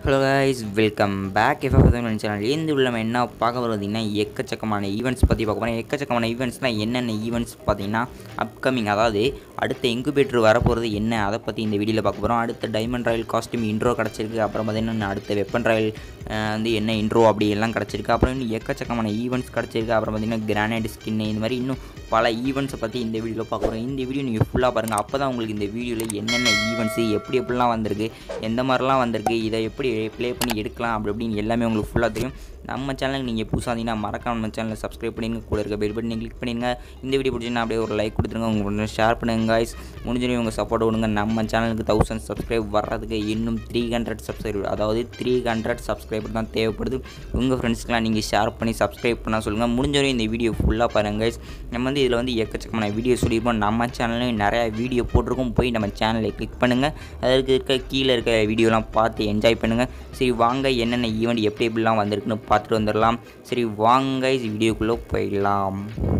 hello guys welcome back F of channel இந்த உள்ள நம்ம என்ன பார்க்க போகிறோம் பார்த்தீங்கன்னா எக்கச்சக்கமான ஈவெண்ட்ஸ் பற்றி பார்க்க போகிறோம் எக்கச்சக்கமான ஈவெண்ட்ஸ்னால் என்னென்ன ஈவெண்ட்ஸ் பார்த்தீங்கன்னா அப்கமிங் அதாவது அடுத்த இன்குபேட்டர் வரப்போகிறது என்ன அதை பற்றி இந்த வீடியோவில் பார்க்க போகிறோம் அடுத்த டைமண்ட் ராயல் காஸ்டியூம் இன்ட்ரோ கிடச்சிருக்கு அப்புறம் பார்த்தீங்கன்னா அடுத்த வெப்பன் ராயல் வந்து என்ன இன்ட்ரோ அப்படி எல்லாம் கிடச்சிருக்கு அப்புறம் இன்னும் எக்கச்சக்கமான ஈவெண்ட்ஸ் கிடச்சிருக்கு அப்புறம் பார்த்தீங்கன்னா கிரானைட் ஸ்கின் இந்த மாதிரி இன்னும் பல ஈவெண்ட்ஸை பற்றி இந்த வீடியோவில் பார்க்க போகிறோம் இந்த வீடியோ நீங்கள் ஃபுல்லாக பாருங்கள் அப்போ தான் உங்களுக்கு இந்த வீடியோவில் என்னென்ன ஈவெண்ட்ஸு எப்படி எப்படிலாம் வந்திருக்கு எந்த மாதிரிலாம் வந்திருக்கு இதை எப்படி ப்ளே பண்ணி எடுக்கலாம் அப்படி அப்படின்னு எல்லாமே உங்களுக்கு ஃபுல்லாக தெரியும் நம்ம சேனலுக்கு நீங்கள் புதுசாக இருந்தீங்கன்னா மறக்காம நம்ம சேனலை சப்ஸ்கிரைப் பண்ணிங்க கூட இருக்க பெல் பட்டனை கிளிக் பண்ணிடுங்க இந்த வீடியோ பிடிச்சிங்கன்னா அப்படியே ஒரு லைக் கொடுத்துருங்க உங்களுக்கு ஷேர் பண்ணுங்க guys முடிஞ்சவங்க உங்கள் சப்போர்ட் கொடுங்க நம்ம சேனலுக்கு தௌசண்ட் சப்ஸ்கிரைப் வர்றதுக்கு இன்னும் த்ரீ ஹண்ட்ரட் சப்ஸ்கிரைப் அதாவது த்ரீ ஹண்ட்ரட் சப்ஸ்கிரைபர் தான் தேவைப்படுது உங்கள் ஃப்ரெண்ட்ஸ்க்கெலாம் நீங்கள் ஷேர் பண்ணி சப்ஸ்கிரைப் பண்ண சொல்லுங்கள் முடிஞ்சவரையும் இந்த வீடியோ ஃபுல்லாக பாருங்கள் guys நம்ம வந்து இதில் வந்து எக்கச்சக்கமான வீடியோ சொல்லியிருப்போம் நம்ம சேனல்லையும் நிறையா வீடியோ போட்டிருக்கோம் போய் நம்ம சேனலை கிளிக் பண்ணுங்கள் அதற்கு இருக்க கீழே இருக்க வீடியோலாம் பார்த்து என்ஜாய் பண்ணுங்கள் சரி வாங்க என்னென்ன ஈவெண்ட் எப்படி எப்படிலாம் வந்திருக்குன்னு பார்த்துட்டு வந்துடலாம் சரி வாங்க வீடியோக்குள்ளே போயிடலாம்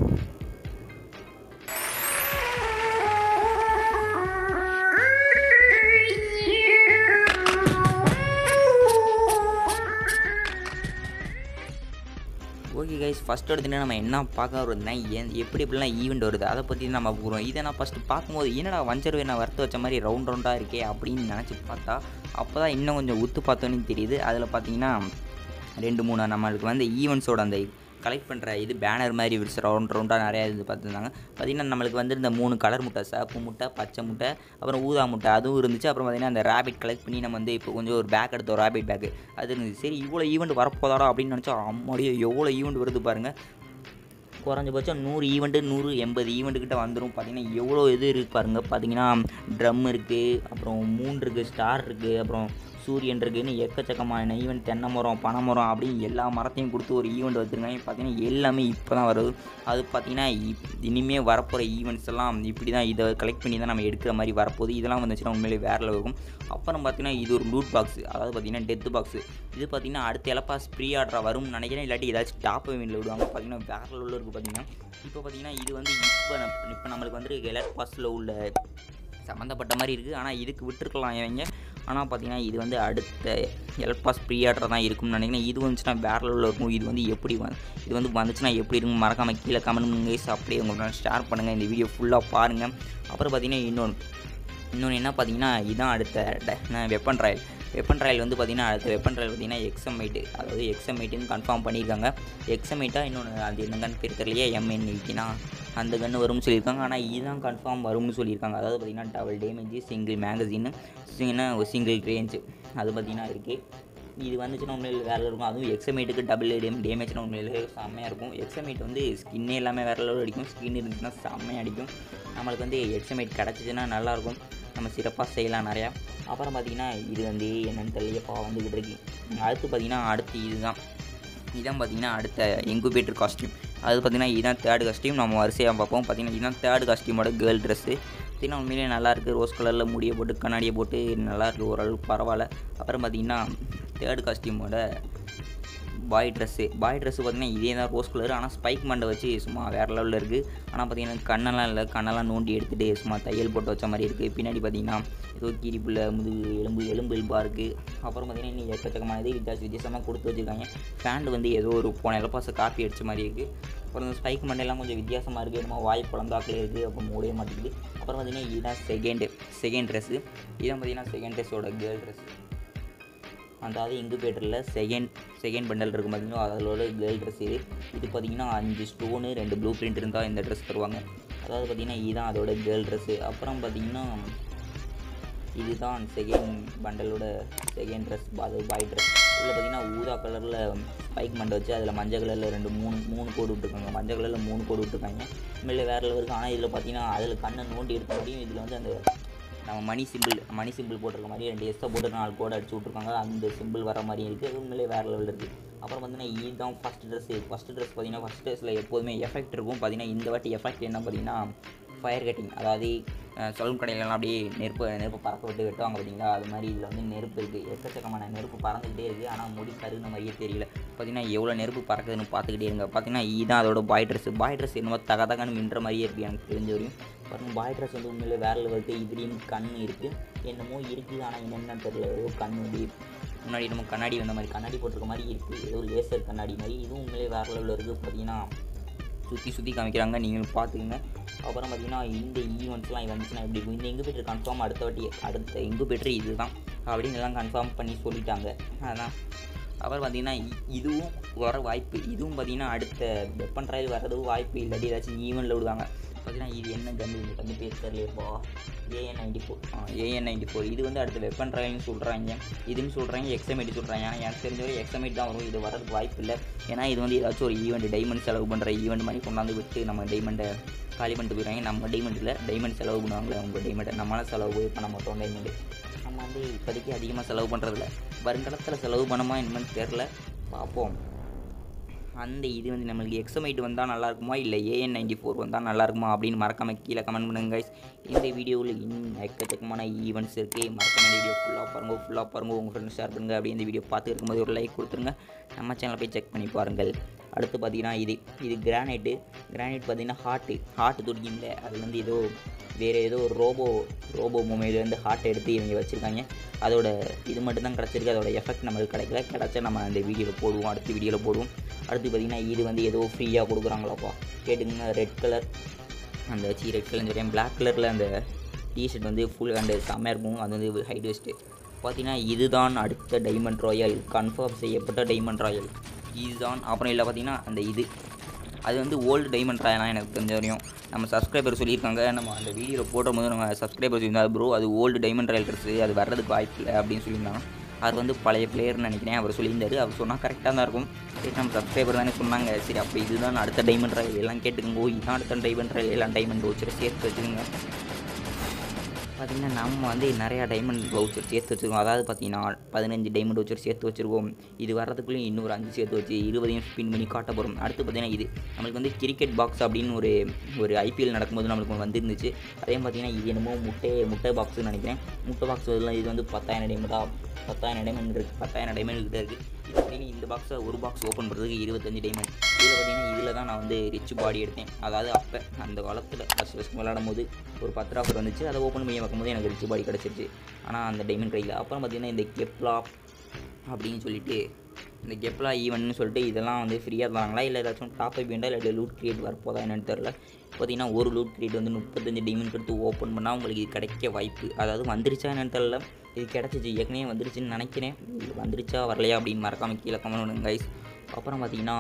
ஓகே கைஸ் ஃபஸ்ட் எடுத்துனா நம்ம என்ன பார்க்க வருதுன்னா ஏன் எப்படி எப்படிலாம் ஈவெண்ட் வருது அதை பற்றி நம்ம போகிறோம் இதை நான் ஃபஸ்ட்டு பார்க்கும்போது என்னடா வஞ்சர் நான் வறுத்து வச்ச மாதிரி ரவுண்ட் ரவுண்டாக இருக்கே அப்படின்னு நினச்சி பார்த்தா அப்போ தான் இன்னும் கொஞ்சம் உத்து பார்த்தோன்னு தெரியுது அதில் பார்த்தீங்கன்னா ரெண்டு மூணு நம்மளுக்கு வந்து ஈவெண்ட்ஸோட அந்த கலெக்ட் பண்ணுற இது பேனர் மாதிரி விரிச்சு ரவுண்ட் ரவுண்டாக நிறையா இது பார்த்துருந்தாங்க பார்த்திங்கன்னா நம்மளுக்கு வந்து இந்த மூணு கலர் முட்டை சேப்பு முட்டை பச்சை முட்டை அப்புறம் ஊதா முட்டை அதுவும் இருந்துச்சு அப்புறம் பார்த்திங்கன்னா அந்த ரேபிட் கலெக்ட் பண்ணி நம்ம வந்து இப்போ கொஞ்சம் ஒரு பேக் எடுத்தோம் ரேபிட் பேக்கு அது இருந்துச்சு சரி இவ்வளோ ஈவெண்ட் வரப்போதாடா அப்படின்னு நினச்சா அம்மாடியோ எவ்வளோ ஈவெண்ட் வருது பாருங்கள் குறைஞ்சபட்சம் நூறு ஈவெண்ட்டு நூறு எண்பது ஈவெண்ட்டுக்கிட்ட வந்துடும் பார்த்தீங்கன்னா எவ்வளோ இது இருக்குது பாருங்கள் பார்த்தீங்கன்னா ட்ரம் இருக்குது அப்புறம் மூன் இருக்குது ஸ்டார் இருக்குது அப்புறம் சூரியன் இருக்குன்னு எக்கச்சக்கமான ஈவெண்ட் தென்னை மரம் பனை மரம் அப்படின்னு எல்லா மரத்தையும் கொடுத்து ஒரு ஈவெண்ட் வச்சுருக்காங்க பார்த்தீங்கன்னா எல்லாமே இப்போ தான் வருது அது பார்த்தீங்கன்னா இப் இனிமேல் வரப்போகிற ஈவெண்ட்ஸ் எல்லாம் இப்படி தான் இதை கலெக்ட் பண்ணி தான் நம்ம எடுக்கிற மாதிரி வரப்போகுது இதெல்லாம் வந்துச்சுன்னா உண்மையிலே வேறு லெவல் இருக்கும் அப்புறம் பார்த்தீங்கன்னா இது ஒரு லூட் பாக்ஸ் அதாவது பார்த்தீங்கன்னா டெத் பாக்ஸ் இது பார்த்தீங்கன்னா அடுத்த எலப்பாஸ் ஃப்ரீ ஆர்டராக வரும்னு நினைக்கிறேன் இல்லாட்டி ஏதாச்சும் டாப் வீட்டில் விடுவாங்க பார்த்தீங்கன்னா வேறு லெவலில் இருக்குது பார்த்தீங்கன்னா இப்போ பார்த்தீங்கன்னா இது வந்து இப்போ இப்போ நம்மளுக்கு வந்து எலட் பாஸில் உள்ள சம்மந்தப்பட்ட மாதிரி இருக்குது ஆனால் இதுக்கு விட்டுருக்கலாம் இவங்க ஆனால் பார்த்தீங்கன்னா இது வந்து அடுத்த எல்பாஸ் ப்ரீ ஆர்டர் தான் இருக்கும்னு நினைக்கிறேன் இது வந்துச்சுன்னா வேறு லெவலில் இருக்கும் இது வந்து எப்படி வந்து இது வந்து வந்துச்சுன்னா எப்படி இருக்கும் மறக்காமல் கீழே கமெண்ட் பண்ணுங்க அப்படியே உங்களுக்கு ஷேர் பண்ணுங்கள் இந்த வீடியோ ஃபுல்லாக பாருங்கள் அப்புறம் பார்த்தீங்கன்னா இன்னொன்று இன்னொன்று என்ன பார்த்தீங்கன்னா இதுதான் அடுத்த வெப்பன் ராயல் வெப்பன் ராயல் வந்து பார்த்திங்கன்னா அடுத்த வெப்பன் ராயல் பார்த்திங்கன்னா எக்ஸமைட்டு அதாவது எக்ஸமைட்டுன்னு கன்ஃபார்ம் பண்ணியிருக்காங்க எக்ஸமைட்டாக இன்னொன்று அது என்ன கன் பேர் தெரியலையே எம்என் எயிட்டினா அந்த கன்று வரும்னு சொல்லியிருக்காங்க ஆனால் இதுதான் கன்ஃபார்ம் வரும்னு சொல்லியிருக்காங்க அதாவது பார்த்திங்கன்னா டபுள் டேமேஜ் சிங்கிள் மேகசின்னு சிங்கிள் சிங்கிள் ரேஞ்சு அது பார்த்திங்கன்னா இருக்குது இது வந்துச்சுன்னா உண்மையில் வேறு இருக்கும் அதுவும் எக்ஸமேட்டுக்கு டபுள் டேம் டேமேஜ்னா உண்மையிலே செம்மையாக இருக்கும் எக்ஸமேட் வந்து ஸ்கின்னே எல்லாமே வேறு லெவல் அடிக்கும் ஸ்கின் இருந்துச்சுன்னா செம்மையாக அடிக்கும் நம்மளுக்கு வந்து எக்ஸமேட் கிடச்சிச்சின்னா நல்லாயிருக்கும் நம்ம சிறப்பாக செய்யலாம் நிறையா அப்புறம் பார்த்திங்கன்னா இது வந்து என்னென்னு தெரியப்பா வந்துக்கிட்டு இருக்கு அடுத்து பார்த்திங்கன்னா அடுத்து இதுதான் இதுதான் பார்த்திங்கன்னா அடுத்த எங்குபேட்டர் காஸ்டியூம் அது பார்த்திங்கன்னா இதுதான் தேர்ட் காஸ்டியூம் நம்ம வரிசையாக பார்ப்போம் பார்த்திங்கன்னா இதுதான் தேர்ட் காஸ்டியூமோட கேர்ள் ட்ரெஸ்ஸு பார்த்திங்கன்னா உண்மையிலே நல்லாயிருக்கு ரோஸ் கலரில் முடியை போட்டு கண்ணாடியை போட்டு நல்லாயிருக்கு ஓரளவுக்கு பரவாயில்ல அப்புறம் பார்த்திங்கன்னா தேர்ட் காஸ்டியூமோட பாய் ட்ரெஸ்ஸு பாய் ட்ரெஸ்ஸு பார்த்திங்கன்னா இதே தான் ரோஸ் கலர் ஆனால் ஸ்பைக் மண்டை வச்சு சும்மா வேறு லெவலில் இருக்குது ஆனால் பார்த்திங்கன்னா கண்ணெல்லாம் இல்லை கண்ணெல்லாம் நோண்டி எடுத்துகிட்டு சும்மா தையல் போட்டு வச்ச மாதிரி இருக்குது பின்னாடி பார்த்திங்கன்னா ஏதோ கீரிப்புள்ள முதுகு எலும்பு எலும்பு எலும்பாக இருக்குது அப்புறம் பார்த்திங்கன்னா இன்னும் எக்கச்சக்கமான இது வித்தியாசம் வித்தியாசமாக கொடுத்து வச்சுருக்காங்க பேண்ட் வந்து ஏதோ ஒரு போன இலப்பாசை காப்பி அடித்த மாதிரி இருக்குது அப்புறம் இந்த ஸ்பைக் மண்டையெல்லாம் கொஞ்சம் வித்தியாசமாக இருக்குது என்னமோ வாய் குழந்தாக்கில் இருக்குது அப்புறம் மூடவே மாட்டேங்குது அப்புறம் பார்த்திங்கன்னா இதுதான் செகண்டு செகண்ட் ட்ரெஸ்ஸு இதான் பார்த்திங்கன்னா செகண்ட் ட்ரெஸ்ஸோட கேர்ள் ட்ரெஸ் அதாவது இங்குபேட்டரில் செகண்ட் செகண்ட் பண்டல் இருக்கும் பார்த்தீங்கன்னா அதோட கேர்ள் ட்ரெஸ் இது இது பார்த்திங்கன்னா அஞ்சு ஸ்டோனு ரெண்டு ப்ளூ பிரிண்ட் இருந்தால் இந்த ட்ரெஸ் தருவாங்க அதாவது பார்த்திங்கன்னா இதுதான் அதோட கேர்ள் ட்ரெஸ்ஸு அப்புறம் பார்த்திங்கன்னா இதுதான் செகண்ட் பண்டலோட செகண்ட் ட்ரெஸ் அது பாய் ட்ரெஸ் இதில் பார்த்திங்கன்னா ஊதா கலரில் ஸ்பைக் மண்டை வச்சு அதில் மஞ்சள் கலரில் ரெண்டு மூணு மூணு கோடு விட்டுருக்காங்க மஞ்சள் கலரில் மூணு கோடு விட்டுருக்காங்க உண்மையிலே வேறு லெவலுக்கு ஆனால் இதில் பார்த்திங்கன்னா அதில் கண்ணை நோண்டி எடுக்க முடியும் இதில் வந்து அந்த நம்ம மணி சிம்பிள் மணி சிம்பிள் போட்டிருக்க மாதிரி ரெண்டு எஸ்ஸை போட்டு நாலு கோடு அடிச்சு விட்ருக்காங்க அந்த சிம்பிள் வர மாதிரி இருக்குது அது உண்மையிலே வேறு லெவலில் இருக்குது அப்புறம் பார்த்தீங்கன்னா இதுதான் ஃபஸ்ட் ட்ரெஸ்ஸு ஃபஸ்ட் ட்ரெஸ் பார்த்தீங்கன்னா ஃபஸ்ட் ட்ரெஸ்ஸில் எப்போதுமே எஃபெக்ட் இருக்கும் பார்த்தீங்கன்னா இந்த வாட்டி எஃபெக்ட் என்ன பார்த்தீங்கன்னா ஃபயர் கட்டிங் அதாவது சொல்லும் கடையிலலாம் அப்படியே நெருப்பு நெருப்பு பறக்க விட்டு வெட்டுவாங்க பார்த்தீங்களா அது மாதிரி இதில் வந்து நெருப்பு இருக்குது எக்கச்சக்கமான நெருப்பு பறந்துக்கிட்டே இருக்குது ஆனால் முடி கருகின மாதிரியே தெரியல பார்த்தீங்கன்னா எவ்வளோ நெருப்பு பறக்குதுன்னு பார்த்துக்கிட்டே இருங்க பார்த்தீங்கன்னா இதுதான் அதோட பாய் ட்ரெஸ் பாய் ட்ரெஸ் என்னமோ தக தகன்னு மின்ற மாதிரியே இருக்குது எனக்கு தெரிஞ்ச வரையும் பாருங்க பாய் ட்ரெஸ் வந்து உண்மையிலே வேறு லெவலுக்கு இதுலேயும் கண் இருக்குது என்னமோ இருக்குது ஆனால் என்னென்னு தெரியல ஏதோ கண் வந்து முன்னாடி நம்ம கண்ணாடி வந்த மாதிரி கண்ணாடி போட்டிருக்க மாதிரி இருக்குது ஏதோ லேசர் கண்ணாடி மாதிரி இதுவும் உண்மையிலே வேறு லெவலில் இருக்குது பார்த்தீங்கன்னா சுற்றி சுற்றி காமிக்கிறாங்க நீங்களும் பார்த்துக்குங்க அப்புறம் பார்த்தீங்கன்னா இந்த ஈவெண்ட்ஸ்லாம் வந்துச்சுன்னா எப்படி இருக்கும் இந்த இங்குபேட்டர் கன்ஃபார்ம் அடுத்த வாட்டி அடுத்த இங்குபேட்டர் இது தான் அப்படின்னு எல்லாம் கன்ஃபார்ம் பண்ணி சொல்லிட்டாங்க அதான் அப்புறம் பார்த்தீங்கன்னா இ- இதுவும் வர வாய்ப்பு இதுவும் பார்த்தீங்கன்னா அடுத்த வெப்பன் ட்ரையல் வர்றதுக்கு வாய்ப்பு இல்லாட்டி ஏதாச்சும் ஈவெண்ட்டில் விடுவாங்க பார்த்தீங்கன்னா இது என்ன கன்று இந்த கன்று பேர் தெரியலையப்பா A N ninety four A N ninety four இது வந்து அடுத்த வெப்பன் ட்ரையல்னு சொல்கிறாங்க இதுன்னு சொல்கிறாங்க எக்ஸமேட் சொல்கிறாங்க ஆனால் எனக்கு தெரிஞ்சவரை எக்ஸமேட் தான் வரும் இது வரதுக்கு வாய்ப்பு இல்லை ஏன்னா இது வந்து ஏதாச்சும் ஒரு ஈவெண்ட் டைமண்ட் செலவு பண்ணுற ஈவெண்ட் மாதிரி கொண்டாந்து விட்டு நம்ம டைமண்டை காலி பண்ணிட்டு போயிடுறாங்க நம்ம டைமண்டில் டைமண்ட் செலவு பண்ணுவாங்களே அவங்க டைமண்டை நம்மளால செலவு பண்ண மாட்டோம் டைமண்டு நம்ம வந்து இப்போதைக்கு அதிகமாக செலவு பண்ணுறதில்ல வருங்காலத்தில் செலவு பண்ணுமா என்னன்னு தெரில பார்ப்போம் அந்த இது வந்து நம்மளுக்கு எக்ஸமைட் வந்தால் நல்லா இருக்குமா இல்லை ஏஎன் நைன்டி ஃபோர் வந்தால் நல்லா இருக்குமா அப்படின்னு மறக்காம கீழே கமெண்ட் பண்ணுங்க guys இந்த வீடியோவில் இன்னும் எக்கச்சக்கமான ஈவெண்ட்ஸ் இருக்குது மறக்காம இந்த வீடியோ ஃபுல்லாக பாருங்க ஃபுல்லாக பாருங்க உங்கள் ஃப்ரெண்ட்ஸ் ஷேர் பண்ணுங்க அப்படி இந்த வீடியோ பார்த்து இருக்கும்போது ஒரு லைக் கொடுத்துருங்க நம்ம சேனலை போய் செக் பண்ணி பாருங்கள் அடுத்து பார்த்தீங்கன்னா இது இது கிரானைட்டு கிரானைட் பார்த்தீங்கன்னா ஹார்ட்டு ஹார்ட் துடிக்கல அது வந்து ஏதோ வேறு ஏதோ ஒரு ரோபோ ரோபோ மூமெண்ட்லேருந்து ஹார்ட் எடுத்து இவங்க வச்சுருக்காங்க அதோட இது மட்டும் தான் கிடச்சிருக்கு அதோட எஃபெக்ட் நமக்கு கிடைக்கல கிடச்சா நம்ம அந்த வீடியோவில் போடுவோம் அடுத்த வீடியோவில் போடுவோம் அடுத்து பார்த்திங்கன்னா இது வந்து ஏதோ ஃப்ரீயாக கொடுக்குறாங்களாப்பா கேட்டுங்க ரெட் கலர் அந்த சி ரெட் கலர்னு சொல்கிறேன் பிளாக் கலரில் அந்த டிஷர்ட் வந்து ஃபுல் அண்ட் செம்மையாக இருக்கும் அது வந்து ஹைட் வெஸ்ட்டு பார்த்தீங்கன்னா இதுதான் அடுத்த டைமண்ட் ராயல் கன்ஃபார்ம் செய்யப்பட்ட டைமண்ட் ராயல் இதுதான் அப்புறம் இல்லை பார்த்தீங்கன்னா அந்த இது அது வந்து ஓல்டு டைமண்ட் ராயலாம் எனக்கு தெரிஞ்ச வரையும் நம்ம சப்ஸ்கிரைபர் சொல்லியிருக்காங்க நம்ம அந்த வீடியோவில் போடும் போது நம்ம சப்ஸ்கிரைபர் சொல்லியிருந்தாங்க ப்ரோ அது ஓல்டு டைமண்ட் ராயல் ட்ரெஸ்ஸு அது வர்றதுக்கு வாய்ப்பு இல்லை அப்படின்னு சொல்லியிருந்தாங்க அது வந்து பழைய பிளேயர்னு நினைக்கிறேன் அவர் சொல்லியிருந்தாரு அவர் சொன்னால் கரெக்டாக தான் இருக்கும் சரி நம்ம சப்ஸ்கிரைபர் தானே சொன்னாங்க சரி அப்போ இதுதான் அடுத்த டைமண்ட் ராயல் எல்லாம் கேட்டுக்கோங்க ஓ, இதுதான் அடுத்த டைமண்ட் ராயல் எல்லாம் டைமண்ட் வச்சுட்டு சேர்த்து வச்சுக்கோங்க பார்த்திங்கன்னா நம்ம வந்து நிறையா டைமண்ட் வவுச்சர் சேர்த்து வச்சுருக்கோம் அதாவது பார்த்தீங்கன்னா பதினஞ்சு டைமண்ட் வவுச்சர் சேர்த்து வச்சுருக்கோம் இது வர்றதுக்குள்ளேயும் இன்னொரு அஞ்சு சேர்த்து வச்சு இருபதையும் ஸ்பின் பண்ணி காட்ட போகிறோம் அடுத்து பார்த்தீங்கன்னா இது நம்மளுக்கு வந்து கிரிக்கெட் பாக்ஸ் அப்படின்னு ஒரு ஒரு ஐபிஎல் நடக்கும்போது நம்மளுக்கு ஒன்று வந்துருந்துச்சு அதே பார்த்தீங்கன்னா இது என்னமோ முட்டை முட்டை பாக்ஸ்னு நினைக்கிறேன் முட்டை பாக்ஸ் இதெல்லாம் இது வந்து பத்தாயிரம் டைமண்டா பத்தாயிரம் டைமண்ட் இருக்குது பத்தாயிரம் டைமண்ட் கிட்ட இருக்குது இது பார்த்தீங்கன்னா இந்த பாக்ஸை ஒரு பாக்ஸ் ஓப்பன் பண்ணுறதுக்கு இருபத்தஞ்சு டைமண்ட் இதில் பார்த்தீங்கன்னா இதில் தான் நான் வந்து ரிச் பாடி எடுத்தேன் அதாவது அப்போ அந்த காலத்தில் ஃபஸ்ட் ஃபஸ்ட் விளாடும் போது ஒரு பத்து ஆஃபர் வந்துச்சு அதை ஓப்பன் பண்ணி பார்க்கும்போது எனக்கு ரிச் பாடி கிடச்சிருச்சு ஆனால் அந்த டைமண்ட் கையில் அப்புறம் பார்த்தீங்கன்னா இந்த கெப்லா அப்படின்னு சொல்லிட்டு இந்த கெப்லா ஈவெண்ட்னு சொல்லிட்டு இதெல்லாம் வந்து ஃப்ரீயாக தராங்களா இல்லை ஏதாச்சும் டாப் அப் வேண்டாம் இல்லை லூட் கிரியேட் வரப்போதா என்னன்னு தெரில பார்த்தீங்கன்னா ஒரு லூட் கிரியேட் வந்து முப்பத்தஞ்சு டைமண்ட் எடுத்து ஓப்பன் பண்ணால் உங்களுக்கு இது கிடைக்க வாய்ப்பு அதாவது வந்துருச்சா என்னன்னு தெரில இது கிடச்சிச்சு ஏற்கனவே வந்துருச்சுன்னு நினைக்கிறேன் இது வந்துருச்சா வரலையா அப்படின்னு மறக்காம கீழே கமெண்ட் பண்ணுங்க கைஸ் அப்புறம் பார்த்தீங்கன்னா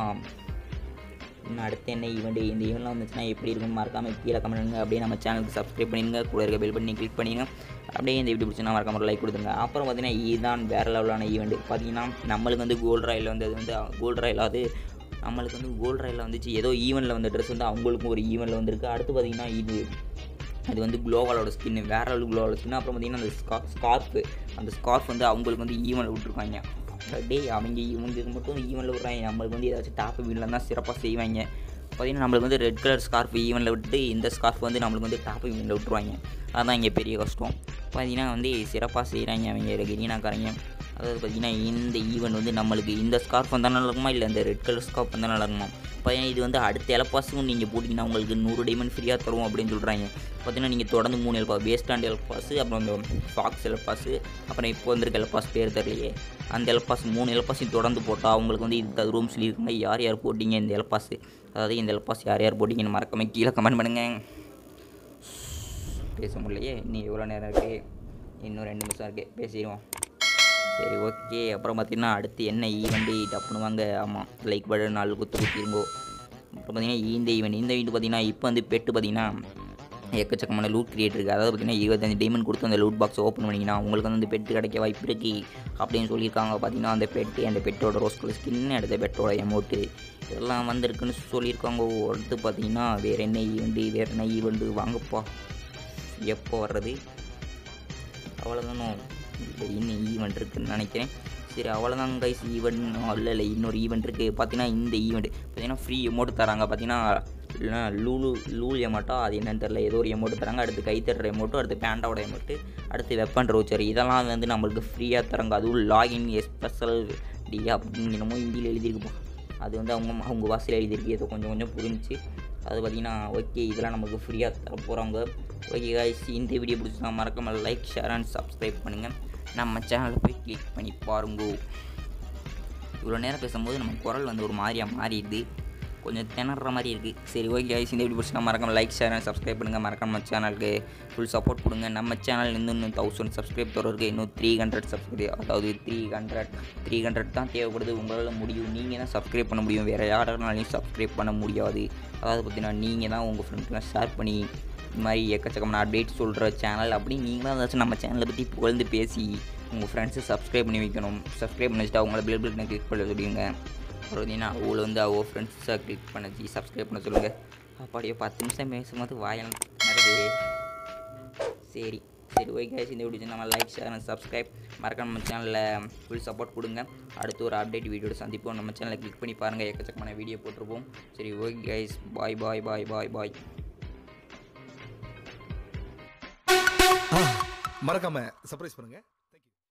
இன்னும் அடுத்து என்ன ஈவெண்ட் இந்த ஈவெண்ட்லாம் வந்துச்சுன்னா எப்படி இருக்குன்னு மறக்காம கீழே கமெண்ட் பண்ணுங்க அப்படியே நம்ம சேனலுக்கு சப்ஸ்கிரைப் பண்ணிடுங்க கூட இருக்க பெல் பண்ணி கிளிக் பண்ணிடுங்க அப்படியே இந்த வீடியோ பிடிச்சினா மறக்காம ஒரு லைக் கொடுத்துங்க அப்புறம் பார்த்தீங்கன்னா இதுதான் வேறு லெவலான ஈவெண்ட் பார்த்தீங்கன்னா நம்மளுக்கு வந்து கோல்டு ராயில் வந்து அது வந்து கோல்டு ராயில் அது நம்மளுக்கு வந்து கோல்டு ராயில் வந்துச்சு ஏதோ ஈவெண்ட்டில் வந்த ட்ரெஸ் வந்து அவங்களுக்கும் ஒரு ஈவெண்ட்டில் வந்திருக்கு அடுத்து பார்த்தீங்கன்னா இது அது வந்து குளோவாலோட ஸ்கின் வேற லெவல் குளோவாலோட ஸ்கின் அப்புறம் பார்த்தீங்கன்னா அந்த ஸ்கா ஸ்கார்ஃபு அந்த ஸ்கார்ஃப் வந்து அவங்களுக்கு வந்து ஈவெண்ட் விட்ருக்காங்க டேய் அவங்க இவங்களுக்கு மட்டும் ஈவெண்ட்டில் விட்றாங்க நம்மளுக்கு வந்து ஏதாச்சும் டாப் வீட்டில் தான் சிறப்பாக செய்வாங்க பார்த்தீங்கன்னா நம்மளுக்கு வந்து ரெட் கலர் ஸ்கார்ஃப் ஈவெண்ட்டில் விட்டு இந்த ஸ்கார்ஃப் வந்து நம்மளுக்கு வந்து டாப் ஈவெண்ட்டில் விட்ருவாங்க அதுதான் இங்கே பெரிய கஷ்டம் பார்த்தீங்கன்னா வந்து சிறப்பாக செய்கிறாங்க அவங்க கெரீனாக்காரங்க அதாவது பார்த்தீங்கன்னா இந்த ஈவெண்ட் வந்து நம்மளுக்கு இந்த ஸ்கார்ஃப் வந்தால் நல்லா இருக்குமா இல்லை இந்த ரெட் கலர் ஸ்கார்ஃப் வந்தால் நல்லா இருக்குமா பார்த்தீங்கன்னா இது வந்து அடுத்த எலப்பாஸும் நீங்கள் போட்டிங்கன்னா உங்களுக்கு நூறு டைமண்ட் ஃப்ரீயாக தருவோம் அப்படின்னு சொல்கிறாங்க பார்த்தீங்கன்னா நீங்கள் தொடர்ந்து மூணு எல்பா வேஸ்ட் அண்ட் எல்பாஸ் அப்புறம் இந்த ஃபாக்ஸ் எல்பாஸ் அப்புறம் இப்போ வந்திருக்க எல்பாஸ் பேர் தெரியலையே அந்த எல்பாஸ் மூணு எல்பாஸையும் தொடர்ந்து போட்டால் அவங்களுக்கு வந்து இது தருவோம் சொல்லியிருக்காங்க யார் யார் போட்டிங்க இந்த எல்பாஸ் அதாவது இந்த எல்பாஸ் யார் யார் போட்டிங்கன்னு மறக்காம கீழே கமெண்ட் பண்ணுங்கள் பேச முடியலையே நீ எவ்வளோ நேரம் இருக்குது இன்னும் ரெண்டு நிமிஷம் இருக்குது பேசிடுவோம் சரி ஓகே அப்புறம் பார்த்தீங்கன்னா அடுத்து என்ன ஈவெண்ட்டு டப்புன்னு வாங்க ஆமாம் லைக் பட்டன் நாலு குத்து குத்திருங்கோ அப்புறம் பார்த்தீங்கன்னா இந்த ஈவெண்ட் இந்த ஈவெண்ட் பார்த்தீங்கன்னா இப்போ வந்து பெட்டு பார்த்தீங்கன்னா எக்கச்சக்கமான லூட் கிரியேட் இருக்குது அதாவது பார்த்தீங்கன்னா இருபத்தஞ்சு டைமண்ட் கொடுத்து அந்த லூட் பாக்ஸ் ஓப்பன் பண்ணிங்கன்னா உங்களுக்கு வந்து அந்த பெட்டு கிடைக்க வாய்ப்பு இருக்குது அப்படின்னு சொல்லியிருக்காங்க பார்த்தீங்கன்னா அந்த பெட்டு அந்த பெட்டோட ரோஸ் கலர் ஸ்கின் அடுத்த பெட்டோட எமௌண்ட்டு இதெல்லாம் வந்திருக்குன்னு சொல்லியிருக்காங்க அடுத்து பார்த்தீங்கன்னா வேறு என்ன ஈவெண்ட்டு வேறு என்ன ஈவெண்ட்டு வாங்கப்பா எப்போ வர்றது அவ்வளோதானோ இல்லை இன்னும் ஈவெண்ட் இருக்குன்னு நினைக்கிறேன் சரி அவ்வளோதான் கைஸ் ஈவெண்ட் இல்லை இல்லை இன்னொரு ஈவெண்ட் இருக்குது பார்த்தீங்கன்னா இந்த ஈவெண்ட் பார்த்தீங்கன்னா ஃப்ரீ எமௌண்ட் தராங்க பார்த்தீங்கன்னா இல்லைனா லூலு லூல் எமௌண்ட்டா அது என்னன்னு தெரில ஏதோ ஒரு எமௌண்ட் தராங்க அடுத்து கை தட்டுற எமௌண்ட்டு அடுத்து பேண்டாவோட எமௌண்ட்டு அடுத்து வெப்பன் ரோச்சர் இதெல்லாம் வந்து நம்மளுக்கு ஃப்ரீயாக தராங்க அதுவும் லாகின் ஸ்பெஷல் டி அப்படின்னு என்னமோ ஹிந்தியில் எழுதியிருக்குப்பா அது வந்து அவங்க அவங்க வாசலில் எழுதியிருக்கு ஏதோ கொஞ்சம் கொஞ்சம் புரிஞ்சுச்சு அது பார்த்தீங்கன்னா ஓகே இதெல்லாம் நமக்கு ஃப்ரீயாக தர போகிறாங்க ஓகே காய்ஸ் இந்த வீடியோ பிடிச்சினா மறக்காம லைக் ஷேர் அண்ட் சப்ஸ்கிரைப் பண்ணுங்கள் நம்ம சேனலை போய் கிளிக் பண்ணி பாருங்கோ இவ்வளோ நேரம் பேசும்போது நம்ம குரல் வந்து ஒரு மாதிரியாக மாறிடுது கொஞ்சம் திணற மாதிரி இருக்குது சரி ஓகே guys இந்த வீடியோ பிடிச்சினா மறக்காம லைக் ஷேர் சப்ஸ்கிரைப் பண்ணுங்கள் மறக்காம நம்ம சேனலுக்கு ஃபுல் சப்போர்ட் கொடுங்க நம்ம சேனல் இன்னும் இன்னும் தௌசண்ட் சப்ஸ்கிரைப் தொடருக்கு இன்னும் த்ரீ ஹண்ட்ரட் சப்ஸ்கிரைப் அதாவது த்ரீ ஹண்ட்ரட் த்ரீ ஹண்ட்ரட் தான் தேவைப்படுது உங்களால் முடியும் நீங்கள் தான் சப்ஸ்கிரைப் பண்ண முடியும் வேறு யாராலையும் சப்ஸ்கிரைப் பண்ண முடியாது அதாவது பார்த்தீங்கன்னா நீங்கள் தான் உங்கள் ஃப்ரெண்ட்ஸ்லாம் ஷேர் பண்ணி இந்த மாதிரி எக்கச்சக்கமான அப்டேட் சொல்கிற சேனல் அப்படி நீங்களும் ஏதாச்சும் நம்ம சேனலை பற்றி புகழ்ந்து பேசி உங்கள் ஃப்ரெண்ட்ஸை சப்ஸ்கிரைப் பண்ணி வைக்கணும் சப்ஸ்கிரைப் பண்ணி வச்சுட்டு அவங்கள பில் பில் கிளிக் பண்ண சொல்லிடுங்க அப்புறம் பார்த்தீங்கன்னா அவங்கள வந்து அவ ஃப்ரெண்ட்ஸை கிளிக் பண்ண வச்சு சப்ஸ்கிரைப் பண்ண சொல்லுங்கள் அப்படியே பத்து நிமிஷம் பேசும்போது வாயல் நிறைய சரி சரி ஓகே guys இந்த வீடியோ நம்ம லைக் ஷேர் அண்ட் சப்ஸ்கிரைப் மறக்காம நம்ம சேனலில் ஃபுல் சப்போர்ட் கொடுங்க அடுத்து ஒரு அப்டேட் வீடியோட சந்திப்போம் நம்ம சேனலை கிளிக் பண்ணி பாருங்கள் எக்கச்சக்கமான வீடியோ போட்டிருப்போம் சரி ஓகே கைஸ் பாய் பாய் பாய் பாய் பாய் மறக்காம சர்ப்ரைஸ் பண்ணுங்க